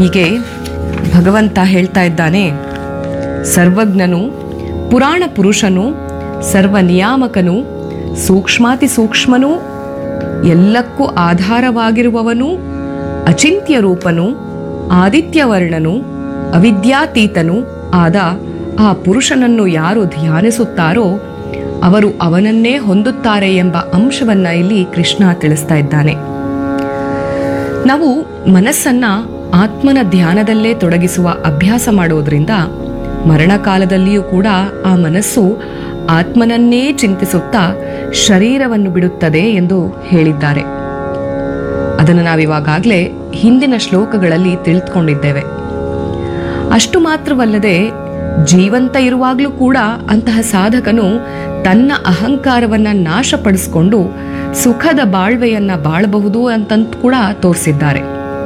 ಹೀಗೆ ಭಗವಂತ ಹೇಳ್ತಾ ಇದ್ದಾನೆ ಸರ್ವಜ್ಞನು ಪುರಾಣ ಪುರುಷನು ಸರ್ವ ನಿಯಾಮಕನು ಸೂಕ್ಷ್ಮಾತಿ ಸೂಕ್ಷ್ಮನೂ ಎಲ್ಲಕ್ಕೂ ಆಧಾರವಾಗಿರುವವನು ಅಚಿಂತ್ಯ ರೂಪನು ಆದಿತ್ಯವರ್ಣನು ಅವಿದ್ಯಾತೀತನು ಆದ ಆ ಪುರುಷನನ್ನು ಯಾರು ಧ್ಯಾನಿಸುತ್ತಾರೋ ಅವರು ಅವನನ್ನೇ ಹೊಂದುತ್ತಾರೆ ಎಂಬ ಅಂಶವನ್ನ ಇಲ್ಲಿ ಕೃಷ್ಣ ತಿಳಿಸ್ತಾ ಇದ್ದಾನೆ ನಾವು ಮನಸ್ಸನ್ನ ಆತ್ಮನ ಧ್ಯಾನದಲ್ಲೇ ತೊಡಗಿಸುವ ಅಭ್ಯಾಸ ಮಾಡೋದ್ರಿಂದ ಮರಣಕಾಲದಲ್ಲಿಯೂ ಕೂಡ ಆ ಮನಸ್ಸು ಆತ್ಮನನ್ನೇ ಚಿಂತಿಸುತ್ತಾ ಶರೀರವನ್ನು ಬಿಡುತ್ತದೆ ಎಂದು ಹೇಳಿದ್ದಾರೆ ಅದನ್ನು ನಾವಿವಾಗಲೇ ಹಿಂದಿನ ಶ್ಲೋಕಗಳಲ್ಲಿ ತಿಳಿದುಕೊಂಡಿದ್ದೇವೆ ಅಷ್ಟು ಮಾತ್ರವಲ್ಲದೆ ಜೀವಂತ ಇರುವಾಗಲೂ ಕೂಡ ಅಂತಹ ಸಾಧಕನು ತನ್ನ ಅಹಂಕಾರವನ್ನ ನಾಶಪಡಿಸಿಕೊಂಡು ಸುಖದ ಬಾಳ್ವೆಯನ್ನ ಬಾಳಬಹುದು ಅಂತಂತ ಕೂಡ ತೋರಿಸಿದ್ದಾರೆ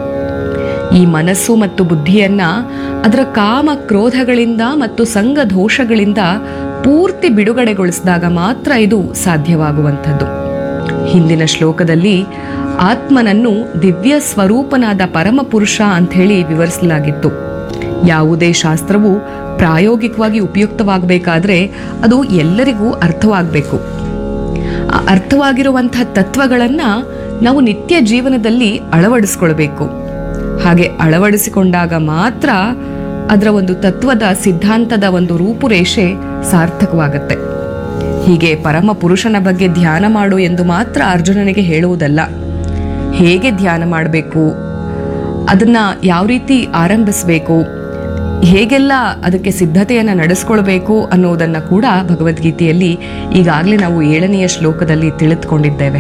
ಈ ಮನಸ್ಸು ಮತ್ತು ಬುದ್ಧಿಯನ್ನ ಅದರ ಕಾಮ ಕ್ರೋಧಗಳಿಂದ ಮತ್ತು ಸಂಘ ದೋಷಗಳಿಂದ ಪೂರ್ತಿ ಬಿಡುಗಡೆಗೊಳಿಸಿದಾಗ ಮಾತ್ರ ಇದು ಸಾಧ್ಯವಾಗುವಂಥದ್ದು ಹಿಂದಿನ ಶ್ಲೋಕದಲ್ಲಿ ಆತ್ಮನನ್ನು ದಿವ್ಯ ಸ್ವರೂಪನಾದ ಪರಮಪುರುಷ ಅಂತ ಹೇಳಿ ವಿವರಿಸಲಾಗಿತ್ತು ಯಾವುದೇ ಶಾಸ್ತ್ರವು ಪ್ರಾಯೋಗಿಕವಾಗಿ ಉಪಯುಕ್ತವಾಗಬೇಕಾದ್ರೆ ಅದು ಎಲ್ಲರಿಗೂ ಅರ್ಥವಾಗಬೇಕು ಆ ಅರ್ಥವಾಗಿರುವಂತಹ ತತ್ವಗಳನ್ನ ನಾವು ನಿತ್ಯ ಜೀವನದಲ್ಲಿ ಅಳವಡಿಸ್ಕೊಳ್ಬೇಕು ಹಾಗೆ ಅಳವಡಿಸಿಕೊಂಡಾಗ ಮಾತ್ರ ಅದರ ಒಂದು ತತ್ವದ ಸಿದ್ಧಾಂತದ ಒಂದು ರೂಪುರೇಷೆ ಸಾರ್ಥಕವಾಗತ್ತೆ ಹೀಗೆ ಪರಮ ಪುರುಷನ ಬಗ್ಗೆ ಧ್ಯಾನ ಮಾಡು ಎಂದು ಮಾತ್ರ ಅರ್ಜುನನಿಗೆ ಹೇಳುವುದಲ್ಲ ಹೇಗೆ ಧ್ಯಾನ ಮಾಡಬೇಕು ಅದನ್ನ ಯಾವ ರೀತಿ ಆರಂಭಿಸಬೇಕು ಹೇಗೆಲ್ಲ ಅದಕ್ಕೆ ಸಿದ್ಧತೆಯನ್ನು ನಡೆಸ್ಕೊಳ್ಬೇಕು ಅನ್ನೋದನ್ನ ಕೂಡ ಭಗವದ್ಗೀತೆಯಲ್ಲಿ ಈಗಾಗಲೇ ನಾವು ಏಳನೆಯ ಶ್ಲೋಕದಲ್ಲಿ ತಿಳಿದುಕೊಂಡಿದ್ದೇವೆ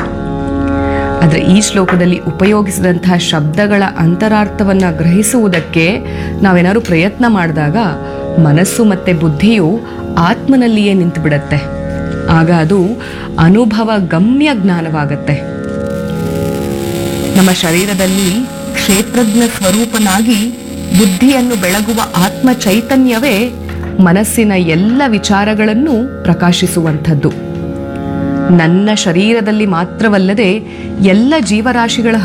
ಆದರೆ ಈ ಶ್ಲೋಕದಲ್ಲಿ ಉಪಯೋಗಿಸಿದಂತಹ ಶಬ್ದಗಳ ಅಂತರಾರ್ಥವನ್ನ ಗ್ರಹಿಸುವುದಕ್ಕೆ ನಾವೇನಾದ್ರು ಪ್ರಯತ್ನ ಮಾಡಿದಾಗ ಮನಸ್ಸು ಮತ್ತೆ ಬುದ್ಧಿಯು ಆತ್ಮನಲ್ಲಿಯೇ ನಿಂತು ಬಿಡತ್ತೆ ಆಗ ಅದು ಅನುಭವ ಗಮ್ಯ ಜ್ಞಾನವಾಗತ್ತೆ ನಮ್ಮ ಶರೀರದಲ್ಲಿ ಕ್ಷೇತ್ರಜ್ಞ ಸ್ವರೂಪನಾಗಿ ಬುದ್ಧಿಯನ್ನು ಬೆಳಗುವ ಆತ್ಮ ಚೈತನ್ಯವೇ ಮನಸ್ಸಿನ ಎಲ್ಲ ವಿಚಾರಗಳನ್ನು ಪ್ರಕಾಶಿಸುವಂಥದ್ದು ನನ್ನ ಶರೀರದಲ್ಲಿ ಮಾತ್ರವಲ್ಲದೆ ಎಲ್ಲ ಜೀವರಾಶಿಗಳ